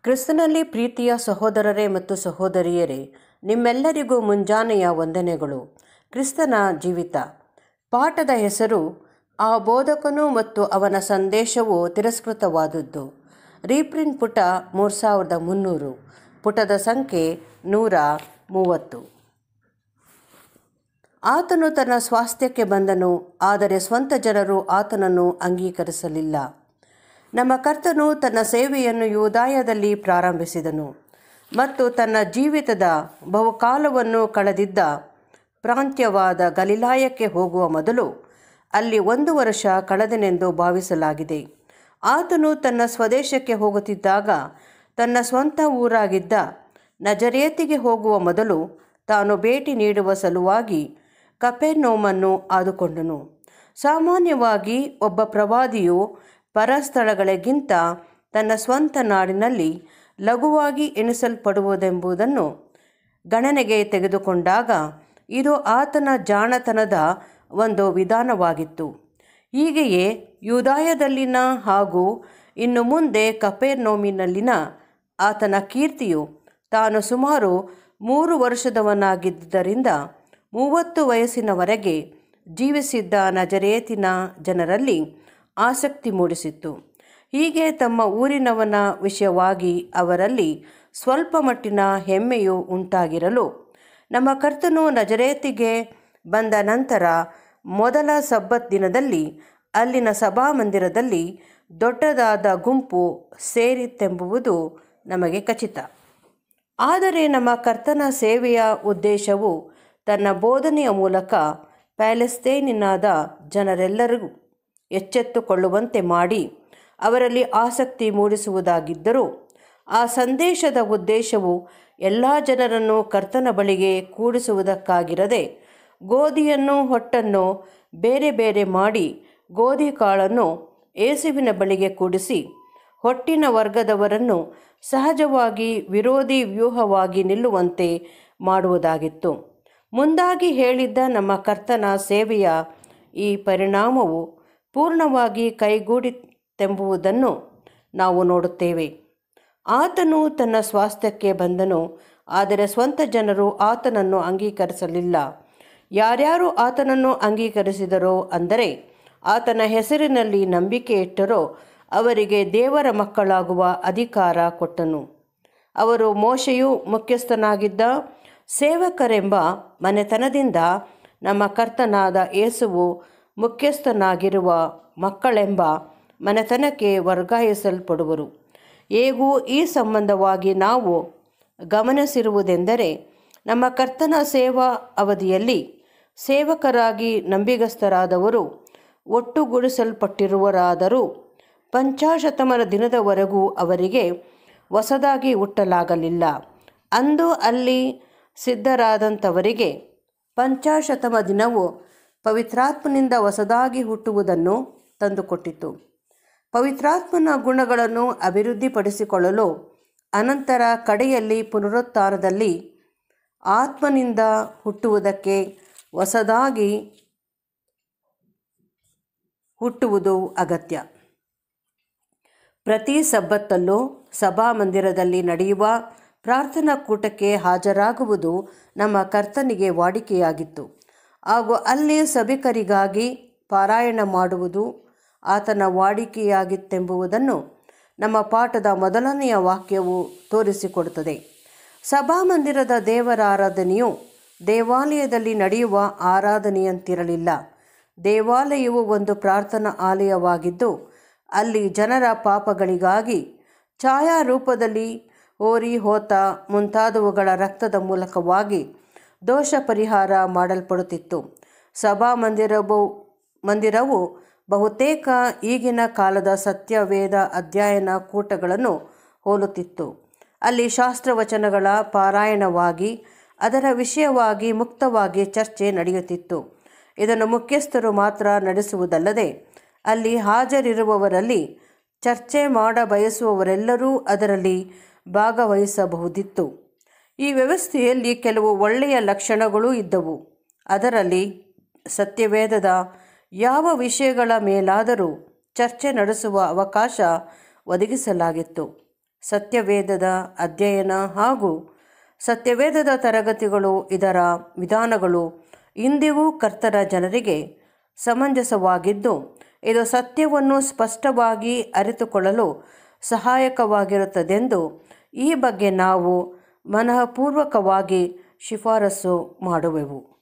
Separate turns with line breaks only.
ಕ್ರಿಸ್ತನಲ್ಲಿ ಪ್ರೀತಿಯ ಸಹೋದರರೇ ಮತ್ತು ಸಹೋದರಿಯರೇ ನಿಮ್ಮೆಲ್ಲರಿಗೂ ಮುಂಜಾನೆಯ ವಂದನೆಗಳು ಕ್ರಿಸ್ತನ ಜೀವಿತ ಪಾಠದ ಹೆಸರು ಆ ಬೋಧಕನು ಮತ್ತು ಅವನ ಸಂದೇಶವು ತಿರಸ್ಕೃತವಾದದ್ದು ರೀಪ್ರಿಂಟ್ ಪುಟ ಮೂರು ಸಾವಿರದ ಮುನ್ನೂರು ಪುಟದ ಸಂಖ್ಯೆ ನೂರ ಮೂವತ್ತು ಆತನು ತನ್ನ ಸ್ವಾಸ್ಥ್ಯಕ್ಕೆ ಬಂದನು ಆದರೆ ಸ್ವಂತ ಜನರು ಆತನನ್ನು ಅಂಗೀಕರಿಸಲಿಲ್ಲ ನಮ್ಮ ಕರ್ತನು ತನ್ನ ಸೇವೆಯನ್ನು ಯೂದಾಯದಲ್ಲಿ ಪ್ರಾರಂಭಿಸಿದನು ಮತ್ತು ತನ್ನ ಜೀವಿತದ ಬಹುಕಾಲವನ್ನು ಕಳೆದಿದ್ದ ಪ್ರಾಂತ್ಯವಾದ ಗಲಿಲಾಯಕ್ಕೆ ಹೋಗುವ ಮೊದಲು ಅಲ್ಲಿ ಒಂದು ವರ್ಷ ಕಳೆದನೆಂದು ಭಾವಿಸಲಾಗಿದೆ ಆತನು ತನ್ನ ಸ್ವದೇಶಕ್ಕೆ ಹೋಗುತ್ತಿದ್ದಾಗ ತನ್ನ ಸ್ವಂತ ಊರಾಗಿದ್ದ ನಜರೇತಿಗೆ ಹೋಗುವ ಮೊದಲು ತಾನು ಭೇಟಿ ನೀಡುವ ಸಲುವಾಗಿ ಕಪೆರ್ನೋಮನ್ನು ಆದುಕೊಂಡನು ಸಾಮಾನ್ಯವಾಗಿ ಒಬ್ಬ ಪ್ರವಾದಿಯು ಪರಸ್ಥಳಗಳಿಗಿಂತ ತನ್ನ ಸ್ವಂತ ನಾಡಿನಲ್ಲಿ ಲಘುವಾಗಿ ಎಣಿಸಲ್ಪಡುವುದೆಂಬುದನ್ನು ಗಣನೆಗೆ ತೆಗೆದುಕೊಂಡಾಗ ಇದು ಆತನ ಜಾಣತನದ ಒಂದು ವಿಧಾನವಾಗಿತ್ತು ಹೀಗೆಯೇ ಯೂದಾಯದಲ್ಲಿನ ಹಾಗೂ ಇನ್ನು ಮುಂದೆ ಕಪೇರ್ನೋಮಿನಲ್ಲಿನ ಆತನ ಕೀರ್ತಿಯು ತಾನು ಸುಮಾರು ಮೂರು ವರ್ಷದವನಾಗಿದ್ದರಿಂದ ಮೂವತ್ತು ವಯಸ್ಸಿನವರೆಗೆ ಜೀವಿಸಿದ್ದ ನಜರೇತಿನ ಜನರಲ್ಲಿ ಆಸಕ್ತಿ ಮೂಡಿಸಿತ್ತು ಹೀಗೆ ತಮ್ಮ ಊರಿನವನ ವಿಷಯವಾಗಿ ಅವರಲ್ಲಿ ಸ್ವಲ್ಪ ಮಟ್ಟಿನ ಹೆಮ್ಮೆಯು ಉಂಟಾಗಿರಲು ನಮ್ಮ ಕರ್ತನು ನಜರೇತಿಗೆ ಬಂದ ನಂತರ ಮೊದಲ ಸಬ್ಬತ್ ದಿನದಲ್ಲಿ ಅಲ್ಲಿನ ಸಭಾಮಂದಿರದಲ್ಲಿ ದೊಡ್ಡದಾದ ಗುಂಪು ಸೇರಿತೆಂಬುದು ನಮಗೆ ಖಚಿತ ಆದರೆ ನಮ್ಮ ಕರ್ತನ ಸೇವೆಯ ಉದ್ದೇಶವು ತನ್ನ ಬೋಧನೆಯ ಮೂಲಕ ಪ್ಯಾಲೆಸ್ತೇನಿನಾದ ಜನರೆಲ್ಲರಿಗೂ ಎಚ್ಚೆತ್ತುಕೊಳ್ಳುವಂತೆ ಮಾಡಿ ಅವರಲ್ಲಿ ಆಸಕ್ತಿ ಮೂಡಿಸುವುದಾಗಿದ್ದರೂ ಆ ಸಂದೇಶದ ಉದ್ದೇಶವು ಎಲ್ಲ ಜನರನ್ನು ಕರ್ತನ ಬಳಿಗೆ ಕೂಡಿಸುವುದಕ್ಕಾಗಿರದೆ ಗೋಧಿಯನ್ನು ಹೊಟ್ಟನ್ನು ಬೇರೆ ಬೇರೆ ಮಾಡಿ ಗೋಧಿ ಕಾಳನ್ನು ಏಸುವಿನ ಬಳಿಗೆ ಕೂಡಿಸಿ ಹೊಟ್ಟಿನ ವರ್ಗದವರನ್ನು ಸಹಜವಾಗಿ ವಿರೋಧಿ ವ್ಯೂಹವಾಗಿ ನಿಲ್ಲುವಂತೆ ಮಾಡುವುದಾಗಿತ್ತು ಮುಂದಾಗಿ ಹೇಳಿದ್ದ ನಮ್ಮ ಕರ್ತನ ಸೇವೆಯ ಈ ಪರಿಣಾಮವು ಪೂರ್ಣವಾಗಿ ಕೈಗೂಡಿತೆಂಬುದನ್ನು ನಾವು ನೋಡುತ್ತೇವೆ ಆತನು ತನ್ನ ಸ್ವಾಸ್ಥ್ಯಕ್ಕೆ ಬಂದನು ಆದರೆ ಸ್ವಂತ ಜನರು ಆತನನ್ನು ಅಂಗೀಕರಿಸಲಿಲ್ಲ ಯಾರ್ಯಾರು ಆತನನ್ನು ಅಂಗೀಕರಿಸಿದರೋ ಅಂದರೆ ಆತನ ಹೆಸರಿನಲ್ಲಿ ನಂಬಿಕೆ ಇಟ್ಟರೋ ಅವರಿಗೆ ದೇವರ ಮಕ್ಕಳಾಗುವ ಅಧಿಕಾರ ಕೊಟ್ಟನು ಅವರು ಮೋಶೆಯು ಮುಖ್ಯಸ್ಥನಾಗಿದ್ದ ಸೇವಕರೆಂಬ ಮನೆತನದಿಂದ ನಮ್ಮ ಕರ್ತನಾದ ಯೇಸುವು ಮುಖ್ಯಸ್ಥನಾಗಿರುವ ಮಕ್ಕಳೆಂಬ ಮನೆತನಕ್ಕೆ ವರ್ಗಾಯಿಸಲ್ಪಡುವರು ಹೇಗೂ ಈ ಸಂಬಂಧವಾಗಿ ನಾವು ಗಮನಿಸಿರುವುದೆಂದರೆ ನಮ್ಮ ಕರ್ತನ ಸೇವಾ ಅವಧಿಯಲ್ಲಿ ಸೇವಕರಾಗಿ ನಂಬಿಗಸ್ತರಾದವರು ಒಟ್ಟುಗೂಡಿಸಲ್ಪಟ್ಟಿರುವರಾದರೂ ಪಂಚಾಶತಮರ ದಿನದವರೆಗೂ ಅವರಿಗೆ ಹೊಸದಾಗಿ ಹುಟ್ಟಲಾಗಲಿಲ್ಲ ಅಂದು ಅಲ್ಲಿ ಸಿದ್ಧರಾದಂಥವರಿಗೆ ಪಂಚಾಶತಮ ದಿನವು ಪವಿತ್ರಾತ್ಮನಿಂದ ಹೊಸದಾಗಿ ಹುಟ್ಟುವುದನ್ನು ತಂದುಕೊಟ್ಟಿತು ಪವಿತ್ರಾತ್ಮನ ಗುಣಗಳನ್ನು ಅಭಿವೃದ್ಧಿಪಡಿಸಿಕೊಳ್ಳಲು ಅನಂತರ ಕಡೆಯಲ್ಲಿ ಪುನರುತ್ಥಾನದಲ್ಲಿ ಆತ್ಮನಿಂದ ಹುಟ್ಟುವುದಕ್ಕೆ ಹೊಸದಾಗಿ ಹುಟ್ಟುವುದು ಅಗತ್ಯ ಪ್ರತಿ ಸಬ್ಬತ್ತಲ್ಲೂ ಸಭಾಮಂದಿರದಲ್ಲಿ ನಡೆಯುವ ಪ್ರಾರ್ಥನಾ ಕೂಟಕ್ಕೆ ಹಾಜರಾಗುವುದು ನಮ್ಮ ಕರ್ತನಿಗೆ ವಾಡಿಕೆಯಾಗಿತ್ತು ಹಾಗೂ ಅಲ್ಲಿ ಸಭಿಕರಿಗಾಗಿ ಪಾರಾಯಣ ಮಾಡುವುದು ಆತನ ವಾಡಿಕೆಯಾಗಿತ್ತೆಂಬುದನ್ನು ನಮ್ಮ ಪಾಠದ ಮೊದಲನೆಯ ವಾಕ್ಯವು ತೋರಿಸಿಕೊಡುತ್ತದೆ ಸಭಾಮಂದಿರದ ದೇವರ ಆರಾಧನೆಯು ದೇವಾಲಯದಲ್ಲಿ ನಡೆಯುವ ಆರಾಧನೆಯಂತಿರಲಿಲ್ಲ ದೇವಾಲಯವು ಒಂದು ಪ್ರಾರ್ಥನಾ ಆಲಯವಾಗಿದ್ದು ಅಲ್ಲಿ ಜನರ ಪಾಪಗಳಿಗಾಗಿ ಛಾಯಾರೂಪದಲ್ಲಿ ಹೋರಿ ಹೋತ ಮುಂತಾದವುಗಳ ರಕ್ತದ ಮೂಲಕವಾಗಿ ದೋಷ ಪರಿಹಾರ ಮಾಡಲ್ಪಡುತ್ತಿತ್ತು ಸಭಾಮಂದಿರವು ಮಂದಿರವು ಬಹುತೇಕ ಈಗಿನ ಕಾಲದ ಸತ್ಯವೇದ ಅಧ್ಯಯನ ಕೂಟಗಳನ್ನು ಹೋಲುತ್ತಿತ್ತು ಅಲ್ಲಿ ಶಾಸ್ತ್ರವಚನಗಳ ಪಾರಾಯಣವಾಗಿ ಅದರ ವಿಷಯವಾಗಿ ಮುಕ್ತವಾಗಿ ಚರ್ಚೆ ನಡೆಯುತ್ತಿತ್ತು ಇದನ್ನು ಮುಖ್ಯಸ್ಥರು ಮಾತ್ರ ನಡೆಸುವುದಲ್ಲದೆ ಅಲ್ಲಿ ಹಾಜರಿರುವವರಲ್ಲಿ ಚರ್ಚೆ ಮಾಡ ಬಯಸುವವರೆಲ್ಲರೂ ಅದರಲ್ಲಿ ಭಾಗವಹಿಸಬಹುದಿತ್ತು ಈ ವ್ಯವಸ್ಥೆಯಲ್ಲಿ ಕೆಲವು ಒಳ್ಳೆಯ ಲಕ್ಷಣಗಳೂ ಇದ್ದವು ಅದರಲ್ಲಿ ಸತ್ಯವೇದದ ಯಾವ ವಿಷಯಗಳ ಮೇಲಾದರೂ ಚರ್ಚೆ ನಡೆಸುವ ಅವಕಾಶ ಒದಗಿಸಲಾಗಿತ್ತು ಸತ್ಯವೇದದ ಅಧ್ಯಯನ ಹಾಗೂ ಸತ್ಯವೇದದ ತರಗತಿಗಳು ಇದರ ವಿಧಾನಗಳು ಇಂದಿಗೂ ಕರ್ತರ ಜನರಿಗೆ ಸಮಂಜಸವಾಗಿದ್ದು ಇದು ಸತ್ಯವನ್ನು ಸ್ಪಷ್ಟವಾಗಿ ಅರಿತುಕೊಳ್ಳಲು ಸಹಾಯಕವಾಗಿರುತ್ತದೆಂದು ಈ ಬಗ್ಗೆ ನಾವು ಮನಃಪೂರ್ವಕವಾಗಿ ಶಿಫಾರಸು ಮಾಡುವೆವು